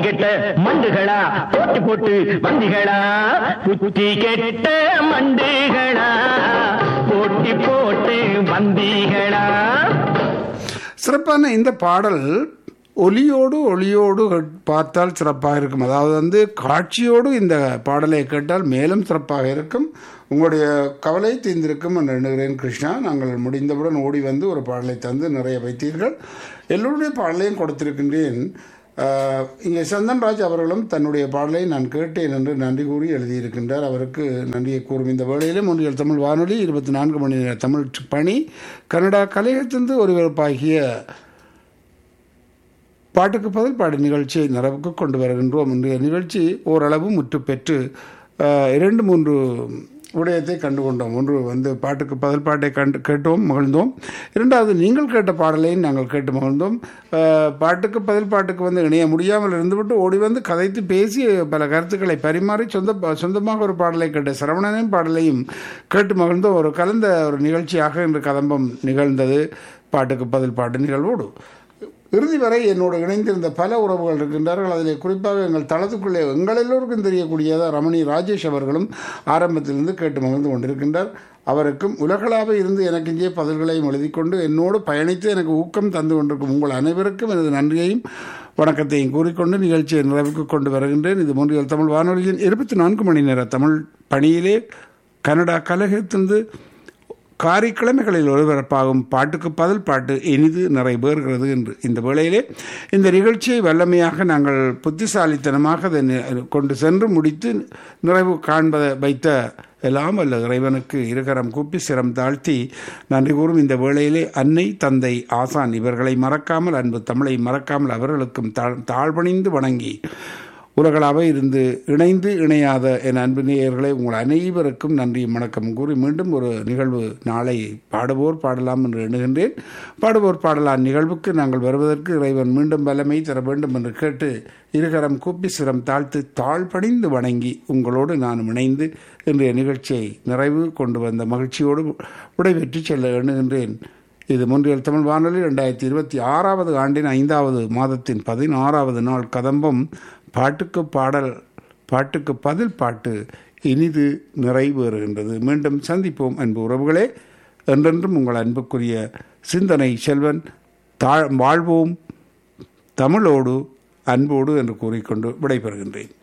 கெட்ட மண்டுகளா போட்டு போட்டு வந்திகளா புத்தி கெட்ட மண்டுகளா போட்டி போட்டு வந்திகளா சிறப்பான இந்த பாடல் ஒலியோடு ஒளியோடு கேட்- பார்த்தால் சிறப்பாக இருக்கும் அதாவது வந்து காட்சியோடு இந்த பாடலை கேட்டால் மேலும் சிறப்பாக இருக்கும் உங்களுடைய கவலை தீர்ந்திருக்கும் என்று எண்ணுகிறேன் கிருஷ்ணா நாங்கள் முடிந்தவுடன் ஓடி வந்து ஒரு பாடலை தந்து நிறைய வைத்தீர்கள் எல்லோருடைய பாடலையும் கொடுத்திருக்கின்றேன் ஆஹ், இங்கே சந்தன்ராஜ் அவர்களும் தன்னுடைய பாடலை நான் கேட்டேன் என்று நன்றி கூறி எழுதியிருக்கின்றார் அவருக்கு நன்றியை கூறும் இந்த வேளையிலும் ஒன்றியல் தமிழ் வானொலி இருபத்தி நான்கு மணி நேர தமிழ் பணி கனடா கலையகத்திலிருந்து ஒருவருப்பாகிய பாட்டுக்கு பதில் பாடு நிகழ்ச்சியை நிறைவுக்கு கொண்டு வருகின்றோம் இன்றைய நிகழ்ச்சி ஓரளவு முற்று பெற்று ஆஹ், இரண்டு மூன்று விடயத்தை கண்டு கொண்டோம் ஒன்று வந்து பாட்டுக்கு பதில் பாட்டை கண்டு கேட்டோம் மகிழ்ந்தோம் இரண்டாவது நீங்கள் கேட்ட பாடலையும் நாங்கள் கேட்டு மகிழ்ந்தோம் ஆஹ், பாட்டுக்கு பதில் பாட்டுக்கு வந்து இணைய முடியாமல் இருந்துவிட்டு ஓடி வந்து கதைத்து பேசி பல கருத்துக்களை பரிமாறி சொந்த சொந்தமாக ஒரு பாடலை கேட்ட சரவணனின் பாடலையும் கேட்டு மகிழ்ந்தோம் ஒரு கலந்த ஒரு நிகழ்ச்சியாக இன்று கதம்பம் நிகழ்ந்தது பாட்டுக்கு பதில் பாட்டு நிகழ்வோடு இறுதி வரை என்னோடு இணைந்திருந்த பல உறவுகள் இருக்கின்றார்கள் அதில் குறிப்பாக எங்கள் தளத்துக்குள்ளே எங்கள் எல்லோருக்கும் தெரியக்கூடியதா ரமணி ராஜேஷ் அவர்களும் ஆரம்பத்திலிருந்து கேட்டு மகிழ்ந்து கொண்டிருக்கின்றார் அவருக்கும் உலகளாக இருந்து எனக்கு இங்கே பதில்களையும் எழுதிக்கொண்டு என்னோடு பயணித்து எனக்கு ஊக்கம் தந்து கொண்டிருக்கும் உங்கள் அனைவருக்கும் எனது நன்றியையும் வணக்கத்தையும் கூறிக்கொண்டு நிகழ்ச்சியை நிறைவுக்கு கொண்டு வருகின்றேன் இது மூன்றியல் தமிழ் வானொலியின் இருபத்தி நான்கு மணி நேர தமிழ் பணியிலே கனடா கழகத்திலிருந்து காரிக்கிழமைகளில் ஒளிபரப்பாகும் பாட்டுக்கு பதில் பாட்டு இனிது நிறைவேறுகிறது என்று இந்த வேளையிலே இந்த நிகழ்ச்சியை வல்லமையாக நாங்கள் புத்திசாலித்தனமாக அதை நி- கொண்டு சென்று முடித்து நிறைவு காண்பதை வைத்த எல்லாம் அல்ல இறைவனுக்கு இருகரம் கூப்பி சிரம் தாழ்த்தி நன்றி கூறும் இந்த வேளையிலே அன்னை தந்தை ஆசான் இவர்களை மறக்காமல் அன்பு தமிழை மறக்காமல் அவர்களுக்கும் தாழ் தாழ்பணிந்து வணங்கி உலகளாக இருந்து இணைந்து இணையாத என் அன்பு நேயர்களை உங்கள் அனைவருக்கும் நன்றி வணக்கம் கூறி மீண்டும் ஒரு நிகழ்வு நாளை பாடுவோர் பாடலாம் என்று எண்ணுகின்றேன் பாடுவோர் பாடலாம் நிகழ்வுக்கு நாங்கள் வருவதற்கு இறைவன் மீண்டும் வல்லமை தர வேண்டும் என்று கேட்டு இருகரம் கூப்பி சிரம் தாழ்த்து தாழ்பணிந்து வணங்கி உங்களோடு நான் இணைந்து இன்றைய நிகழ்ச்சியை நிறைவு கொண்டு வந்த மகிழ்ச்சியோடு விடைபெற்று செல்ல எண்ணுகின்றேன் இது மூன்றியல் தமிழ் வானொலி ரெண்டாயிரத்தி இருபத்தி ஆறாவது ஆண்டின் ஐந்தாவது மாதத்தின் பதினாறாவது நாள் கதம்பம் பாட்டுக்கு பாடல் பாட்டுக்கு பதில் பாட்டு இனிது நிறைவேறுகின்றது மீண்டும் சந்திப்போம் அன்பு உறவுகளே என்றென்றும் உங்கள் அன்புக்குரிய சிந்தனை செல்வன் தாழ் வாழ்வோம் தமிழோடு அன்போடு என்று கூறிக்கொண்டு விடைபெறுகின்றேன்